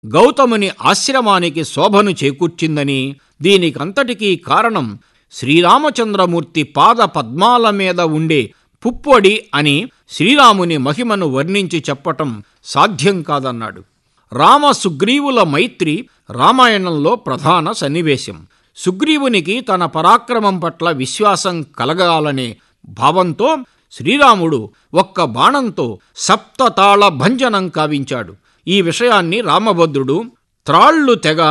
గౌతముని ఆశ్రమానికి శోభను చేకూర్చిందని దీనికంతటికీ కారణం శ్రీరామచంద్రమూర్తి పాద పద్మాల మీద ఉండే పుప్పొడి అని శ్రీరాముని మహిమను వర్ణించి చెప్పటం సాధ్యం కాదన్నాడు రామ సుగ్రీవుల మైత్రి రామాయణంలో ప్రధాన సన్నివేశం సుగ్రీవునికి తన పరాక్రమం పట్ల విశ్వాసం కలగాలనే భావంతో శ్రీరాముడు ఒక్క బాణంతో సప్తతాళ భంజనం కావించాడు ఈ విషయాన్ని రామభద్రుడు త్రాళ్ళు తెగ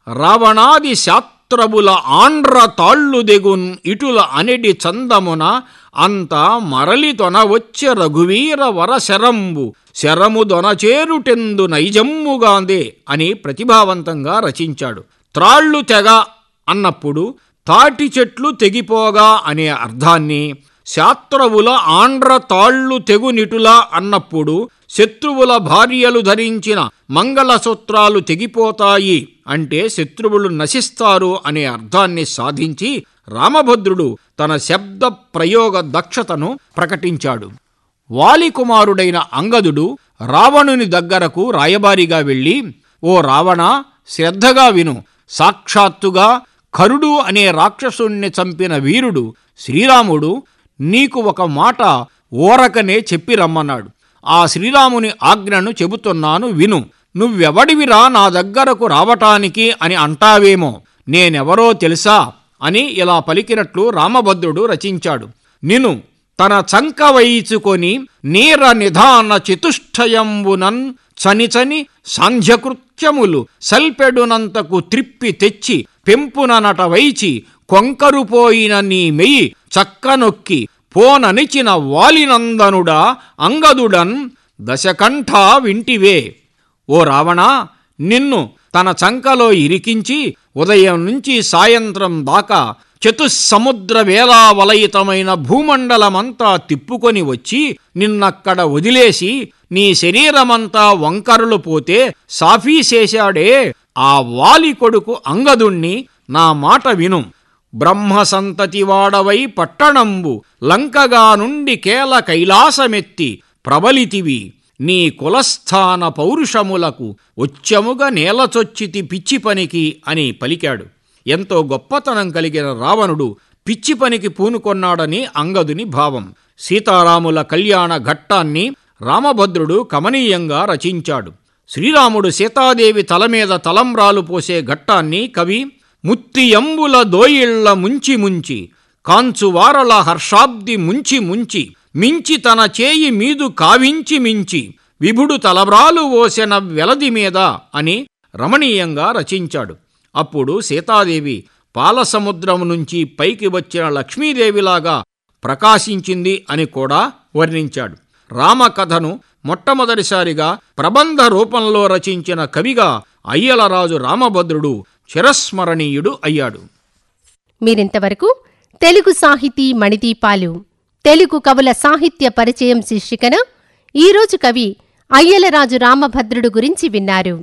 రావణాది శాత్రబుల ఆండ్ర తాళ్ళు దెగున్ ఇటుల అనెడి చందమున అంత మరలి తొన వచ్చె రఘువీర వర శరంబు శరము దొనచేరుటెందు నైజమ్ముగాందే అని ప్రతిభావంతంగా రచించాడు త్రాళ్ళు తెగ అన్నప్పుడు తాటి చెట్లు తెగిపోగా అనే అర్థాన్ని శాత్రవుల ఆండ్ర తాళ్ళు తెగునిటులా అన్నప్పుడు శత్రువుల భార్యలు ధరించిన మంగళసూత్రాలు తెగిపోతాయి అంటే శత్రువులు నశిస్తారు అనే అర్థాన్ని సాధించి రామభద్రుడు తన శబ్ద ప్రయోగ దక్షతను ప్రకటించాడు వాలికుమారుడైన అంగదుడు రావణుని దగ్గరకు రాయబారిగా వెళ్ళి ఓ రావణ శ్రద్ధగా విను సాక్షాత్తుగా కరుడు అనే రాక్షసుణ్ణి చంపిన వీరుడు శ్రీరాముడు నీకు ఒక మాట ఓరకనే చెప్పి రమ్మన్నాడు ఆ శ్రీరాముని ఆజ్ఞను చెబుతున్నాను విను నువ్వెవడివిరా నా దగ్గరకు రావటానికి అని అంటావేమో నేనెవరో తెలుసా అని ఇలా పలికినట్లు రామభద్రుడు రచించాడు నిను తన చంక వైచుకొని నీర నిధాన చతుష్టయంబునన్ చనిచని సాంధ్యకృత్యములు సల్పెడునంతకు త్రిప్పి తెచ్చి పెంపున నట వైచి కొంకరుపోయిన నీ మెయి చక్కనొక్కి పోననిచిన వాలినందనుడా అంగదుడన్ దశకంఠ వింటివే ఓ రావణ నిన్ను తన చంకలో ఇరికించి ఉదయం నుంచి సాయంత్రం దాకా చతుస్సముద్ర వేలావలయితమైన భూమండలమంతా తిప్పుకొని వచ్చి నిన్నక్కడ వదిలేసి నీ శరీరమంతా వంకరలు పోతే సాఫీ చేశాడే ఆ వాలి కొడుకు అంగదుణ్ణి నా మాట విను బ్రహ్మ సంతతి వాడవై పట్టణంబు లంకగా నుండి కేల కైలాసమెత్తి ప్రబలితివి నీ కులస్థాన పౌరుషములకు ఉచ్చముగా నేలచొచ్చితి పిచ్చి పనికి అని పలికాడు ఎంతో గొప్పతనం కలిగిన రావణుడు పిచ్చి పనికి పూనుకొన్నాడని అంగదుని భావం సీతారాముల కళ్యాణ ఘట్టాన్ని రామభద్రుడు కమనీయంగా రచించాడు శ్రీరాముడు సీతాదేవి తల మీద తలంబ్రాలు పోసే ఘట్టాన్ని కవి ముత్తియంబుల దోయిళ్ల ముంచి ముంచి కాంచువారల హర్షాబ్ది ముంచి ముంచి మించి తన చేయి మీదు కావించి మించి విభుడు తలబ్రాలు ఓసెన వెలది మీద అని రమణీయంగా రచించాడు అప్పుడు సీతాదేవి పాలసముద్రం నుంచి పైకి వచ్చిన లక్ష్మీదేవిలాగా ప్రకాశించింది అని కూడా వర్ణించాడు రామకథను మొట్టమొదటిసారిగా ప్రబంధ రూపంలో రచించిన కవిగా అయ్యలరాజు రామభద్రుడు చిరస్మరణీయుడు అయ్యాడు మీరింతవరకు తెలుగు సాహితీ మణిదీపాలు తెలుగు కవుల సాహిత్య పరిచయం శీర్షికన ఈరోజు కవి అయ్యలరాజు రామభద్రుడు గురించి విన్నారు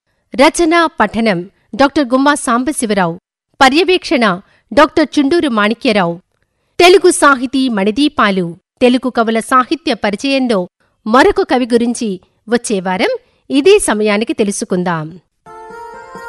రచన పఠనం డాక్టర్ గుమ్మా సాంబశివరావు పర్యవేక్షణ డాక్టర్ చుండూరు మాణిక్యరావు తెలుగు సాహితీ మణిదీపాలు తెలుగు కవుల సాహిత్య పరిచయంలో మరొక కవి గురించి వచ్చే వారం ఇదే సమయానికి తెలుసుకుందాం